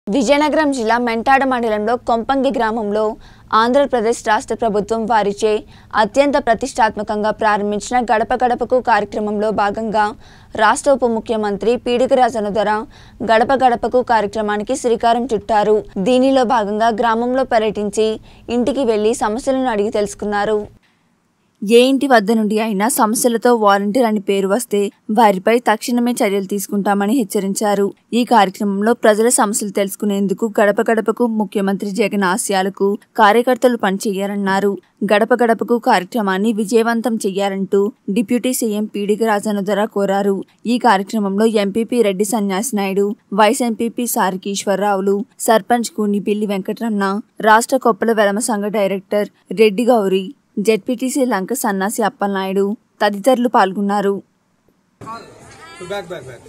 విజయనగరం జిల్లా మెంటాడ మండలంలో కొంపంగి గ్రామంలో ఆంధ్రప్రదేశ్ రాష్ట్ర ప్రభుత్వం వారిచే అత్యంత ప్రతిష్టాత్మకంగా ప్రారంభించిన గడప గడపకు కార్యక్రమంలో భాగంగా రాష్ట్ర ఉప ముఖ్యమంత్రి పీడికరాజను ధర గడప గడపకు కార్యక్రమానికి శ్రీకారం చుట్టారు దీనిలో భాగంగా గ్రామంలో పర్యటించి ఇంటికి వెళ్లి సమస్యలను అడిగి తెలుసుకున్నారు ఏ ఇంటి వద్ద నుండి అయినా సమస్యలతో వాలంటీర్ అని పేరు వస్తే వారిపై తక్షణమే చర్యలు తీసుకుంటామని హెచ్చరించారు ఈ కార్యక్రమంలో ప్రజల సమస్యలు తెలుసుకునేందుకు గడప గడపకు ముఖ్యమంత్రి జగన్ ఆశయాలకు కార్యకర్తలు పనిచేయాలన్నారు గడప గడపకు కార్యక్రమాన్ని విజయవంతం చేయాలంటూ డిప్యూటీ సీఎం పీడిక రాజనుధర కోరారు ఈ కార్యక్రమంలో MPP Reddy Sanyasi Naidu vice MPP సారికీశ్వరరావులు సర్పంచ్ కూనిపిల్లి వెంకటరమణ రాష్ట్ర కొప్పల వెలమ సంఘ డైరెక్టర్ రెడ్డి గౌరి జెడ్పీటీసీ లంక సన్నాసి అప్పలనాయుడు తదితరులు పాల్గొన్నారు బ్యాక్ బ్యాక్ బ్యాక్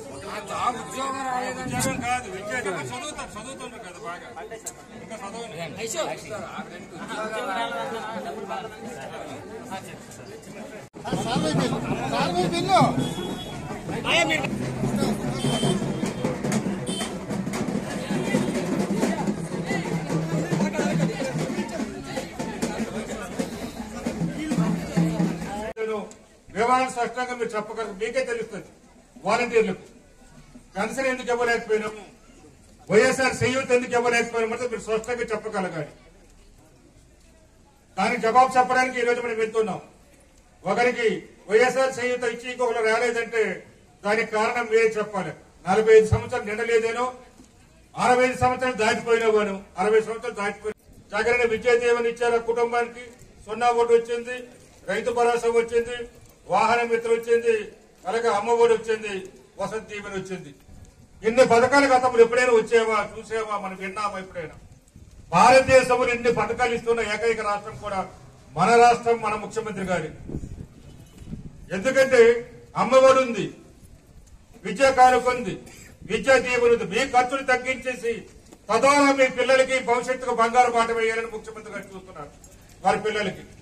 నేను వివరాలు స్పష్టంగా మీరు చెప్పగలరు మీకే తెలుస్తుంది వాలంటీర్లకు పెన్షన్ ఎందుకు ఇవ్వలేకపోయినాము వైఎస్ఆర్ చేయూత ఎందుకు ఇవ్వలేకపోయినాం అంటే మీరు స్పష్టంగా చెప్పగలగాలి దానికి జవాబు చెప్పడానికి ఈ రోజు మనం వెళ్తున్నాం ఒకరికి వైఎస్ఆర్ చేయూత ఇచ్చి ఇంకొకరు రాలేదంటే దానికి కారణం మీరే చెప్పాలి నలభై ఐదు సంవత్సరాలు నిండలేదేనో అరవై ఐదు సంవత్సరాలు దాటిపోయినావాను అరవై సంవత్సరాలు దాటిపోయి జగన్ విద్యాదీవెన ఇచ్చారు ఆ కుటుంబానికి సున్నా ఓటు వచ్చింది రైతు భరోసా వచ్చింది వాహన మిత్ర వచ్చింది అలాగే అమ్మ ఒడి వచ్చింది వసతి దీవెన వచ్చింది ఇన్ని పథకాలు గతంలో ఎప్పుడైనా వచ్చేవా చూసేవా మనం విన్నామా ఎప్పుడైనా భారతదేశంలో ఇన్ని పథకాలు ఇస్తున్న ఏకైక రాష్ట్రం కూడా మన రాష్ట్రం మన ముఖ్యమంత్రి గారి ఎందుకంటే అమ్మఒడి ఉంది విద్యా కానుక ఉంది విద్యా దీవెన ఉంది మీ ఖర్చులు తగ్గించేసి తద్వారా మీ పిల్లలకి భవిష్యత్తుకు బంగారు బాట వేయాలని ముఖ్యమంత్రి గారు చూస్తున్నారు వారి పిల్లలకి